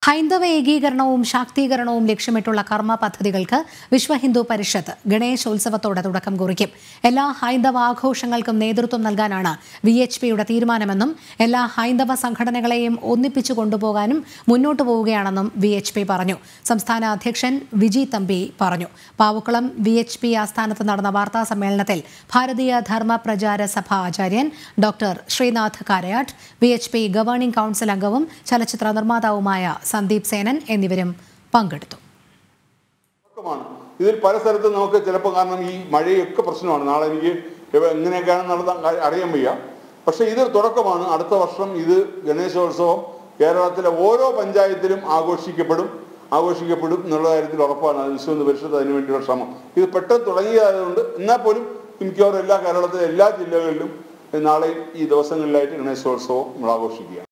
ഹൈന്ദവ ഏകീകരണവും ശാക്തീകരണവും ലക്ഷ്യമിട്ടുള്ള കർമ്മ പദ്ധതികൾക്ക് വിശ്വ ഹിന്ദു പരിഷത്ത് ഗണേശോത്സവത്തോടെ തുടക്കം കുറിക്കും എല്ലാ ഹൈന്ദവ ആഘോഷങ്ങൾക്കും നേതൃത്വം നൽകാനാണ് വി എച്ച് പിയുടെ തീരുമാനമെന്നും എല്ലാ ഹൈന്ദവ സംഘടനകളെയും ഒന്നിപ്പിച്ചു കൊണ്ടുപോകാനും മുന്നോട്ടു പോവുകയാണെന്നും വി എച്ച് പി പറഞ്ഞു സംസ്ഥാന അധ്യക്ഷൻ വിജി തമ്പി പറഞ്ഞു പാവുക്കുളം വി എച്ച് പി ആസ്ഥാനത്ത് നടന്ന വാർത്താ സമ്മേളനത്തിൽ ഭാരതീയ ധർമ്മ പ്രചാര സഭ ആചാര്യൻ doctor Sreenath Karayattu V H P governing council അംഗവും ചലച്ചിത്ര നിർമ്മാതാവുമായ സന്ദീപ് സേനൻ എന്നിവരും പങ്കെടുത്തു തുടക്കമാണ് ഇതിൽ പല സ്ഥലത്തും നമുക്ക് ചിലപ്പോൾ കാരണം ഈ മഴയൊക്കെ പ്രശ്നമാണ് നാളെ എനിക്ക് ഇവ- എങ്ങനെയൊക്കെയാണ് നടന്ന അറിയാൻ വയ്യ പക്ഷെ ഇത് തുടക്കമാണ് അടുത്ത വർഷം ഇത് ഗണേശോത്സവം കേരളത്തിലെ ഓരോ പഞ്ചായത്തിലും ആഘോഷിക്കപ്പെടും ആഘോഷിക്കപ്പെടും എന്നുള്ള കാര്യത്തിൽ ഉറപ്പാണ് അത് വിശ്വ പരിഷത്ത് അതിനു വേണ്ടിയുള്ള ശ്രമം ഇത് പെട്ടെന്ന് തുടങ്ങിയതായതുകൊണ്ട് എന്നാൽ പോലും മിക്കവാറും എല്ലാ കേരളത്തിലെ എല്ലാ ജില്ലകളിലും നാളെ ഈ ദിവസങ്ങളിലായിട്ട് ഗണേശോത്സവം നമ്മൾ ആഘോഷിക്കുക